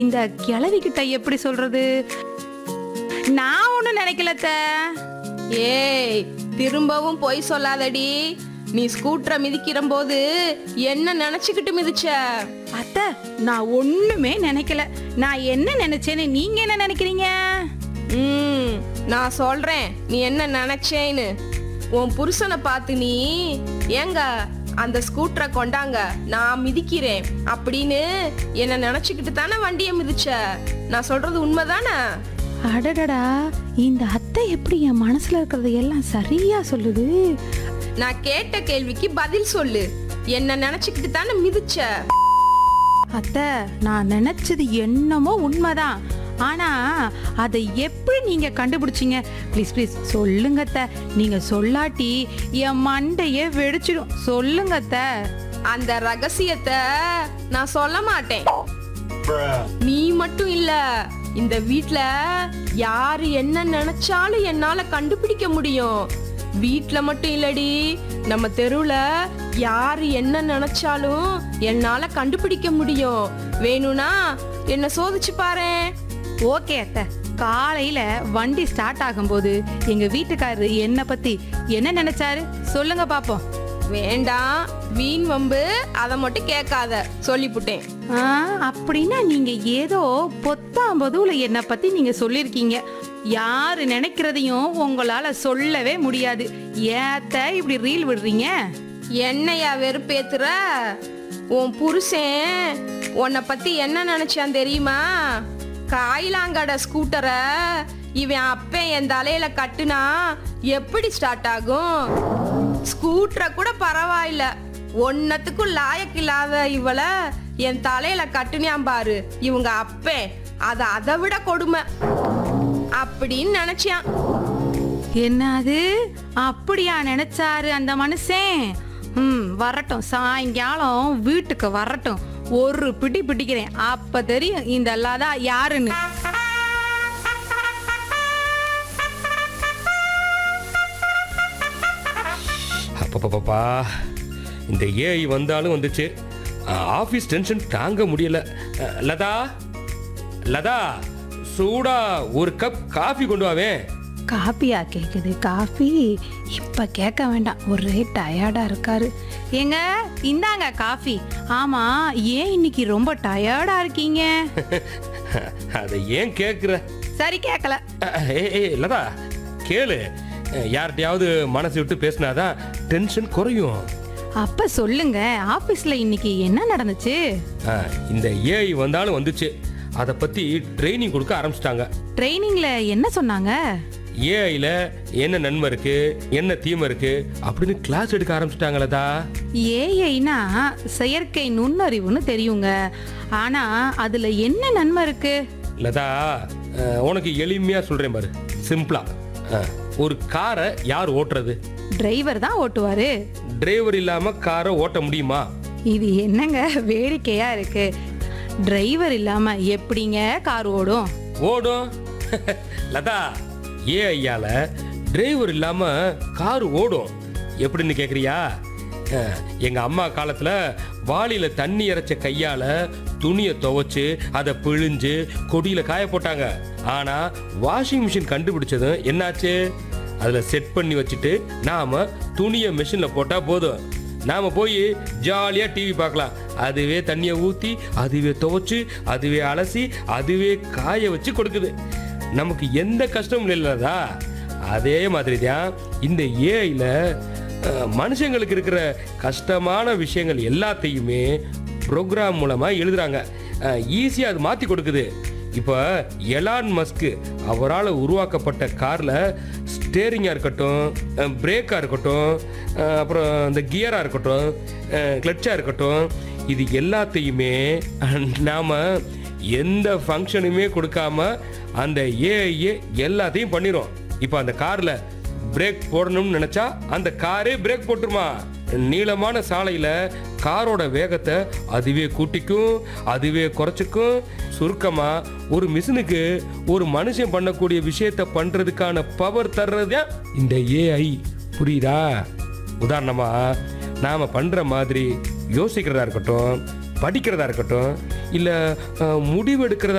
இந்த கிழவி கிட்ட எப்படி சொல்றது நான் ஒண்ணும் நினைக்கல அத்தை. ஏய் திரும்பவும் பொய் சொல்லாதடி நீ ஸ்கூட்டரை மிதிக்கிற போது என்ன நினைச்சுக்கிட்டு மிதிச்ச அத்தை நான் ஒண்ணுமே நினைக்கல நான் என்ன நினைச்சேன்னு நீங்க என்ன நினைக்கிறீங்க ம் நான் சொல்றேன் நீ என்ன நினைச்சேன்னு உன் புருஷனை பார்த்து நீ ஏங்க அந்த ஸ்கூட்டரை கொண்டாங்க நான் மிதிக்கிறேன் அப்படின்னு என்ன நினைச்சுக்கிட்டு தானே வண்டியை மிதிச்ச நான் சொல்றது உண்மைதானே அடடடா இந்த அத்தை எப்படி என் மனசுல இருக்கிறது எல்லாம் சரியா சொல்லுது நான் கேட்ட கேள்விக்கு பதில் சொல்லு என்ன நினைச்சுக்கிட்டு தானே மிதிச்ச அத்தை நான் நினைச்சது என்னமோ உண்மைதான் ஆனா அதை எப்படி நீங்க கண்டுபிடிச்சீங்க ப்ளீஸ் ப்ளீஸ் சொல்லுங்க அத்தை நீங்க சொல்லாட்டி என் மண்டையே வெடிச்சிடும் சொல்லுங்க அத்தை அந்த ரகசியத்தை நான் சொல்ல மாட்டேன் நீ மட்டும் இல்ல இந்த வீட்ல யாரு என்ன நினைச்சாலும் என்னால கண்டுபிடிக்க முடியும் வீட்ல மட்டும் இல்லடி நம்ம தெருவுல யாரு என்ன நினைச்சாலும் என்னால கண்டுபிடிக்க முடியும் வேணும்னா என்ன சோதிச்சு பாரேன் ஓகே அத்தை காலையில வண்டி ஸ்டார்ட் ஆகும்போது எங்க வீட்டுக்காரரு என்ன பத்தி என்ன நினைச்சாரு சொல்லுங்க பாப்போம் வேண்டாம் வீண் வம்பு அதை மட்டும் கேட்காத சொல்லிப்புட்டேன் ஆ, அப்படின்னா நீங்க ஏதோ பொத்தாம்பதுல என்ன பத்தி நீங்க சொல்லிருக்கீங்க யாரு நினைக்கிறதையும் உங்களால சொல்லவே முடியாது ஏத்த இப்படி ரீல் விடுறீங்க என்னையா வெறுப்பேத்துற உன் புருஷன் உன்னை பத்தி என்ன நினைச்சான் தெரியுமா காயிலாங்கடை ஸ்கூட்டரை இவன் அப்பன் என் தலையில கட்டுனா எப்படி ஸ்டார்ட் ஆகும் ஸ்கூட்டரை கூட பரவாயில்ல ஒன்னத்துக்கும் லாயக்கில்லாத இவள என் தலையில கட்டுனியாம் பாரு இவங்க அப்பன் அது அதை விட கொடுமை அப்படின்னு நினைச்சான் என்னது அப்படியா நினைச்சாரு அந்த மனுஷன் ம் வரட்டும் சாயங்காலம் வீட்டுக்கு வரட்டும் ஒரு பிடி பிடிக்கிறேன் அப்ப தெரியும் இந்த லதா யாருன்னு அப்பப்பப்பா இந்த ஏஐ வந்தாலும் வந்துச்சு ஆஃபீஸ் டென்ஷன் தாங்க முடியல அஹ், லதா லதா சூடா ஒரு கப் காஃபி கொண்டு வாவேன் காப்பியா கேக்குது காஃபி இப்ப கேட்க வேண்டாம் ஒரே டயர்டா இருக்காரு ஏங்க இந்தாங்க காஃபி ஆமா ஏன் இன்னைக்கு ரொம்ப டயர்டா இருக்கீங்க அதை ஏன் கேட்குற சரி கேட்கல ஏ ஏ லதா கேளு அஹ், யார்கிட்டயாவது மனசு விட்டு பேசினாதான் டென்ஷன் குறையும் அப்ப சொல்லுங்க ஆபீஸ்ல இன்னைக்கு என்ன நடந்துச்சு அஹ், இந்த ஏஐ வந்தாலும் வந்துச்சு அதை பற்றி ட்ரைனிங் கொடுக்க ஆரம்பிச்சிட்டாங்க ட்ரைனிங்ல என்ன சொன்னாங்க ஏஐல என்ன நன்மை இருக்கு என்ன தீமை இருக்கு அப்படின்னு கிளாஸ் எடுக்க ஆரம்பிச்சிட்டாங்களதா ஏஐனா செயற்கை நுண்ணறிவுன்னு தெரியுங்க ஆனா அதுல என்ன நன்மை இருக்கு லதா அஹ், உனக்கு எளிமையா சொல்றேன் பாரு சிம்பிளா அஹ், ஒரு காரை யார் ஓட்டுறது டிரைவர் தான் ஓட்டுவாரு டிரைவர் இல்லாம காரை ஓட்ட முடியுமா இது என்னங்க வேடிக்கையா இருக்கு டிரைவர் இல்லாம எப்படிங்க கார் ஓடும் ஓடும் லதா ஏ ஐயால டிரைவர் இல்லாம கார் ஓடும் எப்படின்னு கேக்குறியா அஹ், எங்க அம்மா காலத்துல வாளியில தண்ணி இறைச்ச கையால துணியை துவைச்சு அதை பிழிஞ்சு கொடியில காய போட்டாங்க ஆனா வாஷிங் மிஷின் கண்டுபிடிச்சதும் என்னாச்சு அதுல செட் பண்ணி வச்சுட்டு நாம துணியை மிஷின்ல போட்டா போதும் நாம போய் ஜாலியா டிவி பார்க்கலாம் அதுவே தண்ணியை ஊத்தி அதுவே துவைச்சு அதுவே அலசி அதுவே காய வச்சு கொடுக்குது நமக்கு எந்த கஷ்டமும் இல்லதா அதே மாதிரி தான் இந்த ஏஐல மனுஷங்களுக்கு இருக்கிற கஷ்டமான விஷயங்கள் எல்லாத்தையுமே ப்ரோக்ராம் மூலமா எழுதுறாங்க ஈஸியாக அது மாற்றி கொடுக்குது இப்போ எலான் மஸ்க்கு அவரால் உருவாக்கப்பட்ட காரில் ஸ்டேரிங்காக இருக்கட்டும் பிரேக்காக இருக்கட்டும் அஹ், அப்புறம் இந்த கியராக இருக்கட்டும் கிளட்சாக இருக்கட்டும் இது எல்லாத்தையுமே நாம் எந்த ஃபங்க்ஷனுமே கொடுக்காம அந்த ஏஐயே எல்லாத்தையும் பண்ணிடும் இப்போ அந்த காரில் பிரேக் போடணும்னு நினைச்சா அந்த காரே பிரேக் போட்டுருமா நீளமான சாலையில காரோட வேகத்தை அதுவே கூட்டிக்கும் அதுவே குறைச்சிக்கும் சுருக்கமா ஒரு மிஷினுக்கு ஒரு மனுஷன் பண்ணக்கூடிய விஷயத்தை பண்றதுக்கான பவர் தர்றது தான் இந்த ஏஐ புரியுதா உதாரணமா நாம பண்ற மாதிரி யோசிக்கிறதா இருக்கட்டும் படிக்கிறதா இருக்கட்டும் இல்ல அஹ், முடிவு எடுக்கிறதா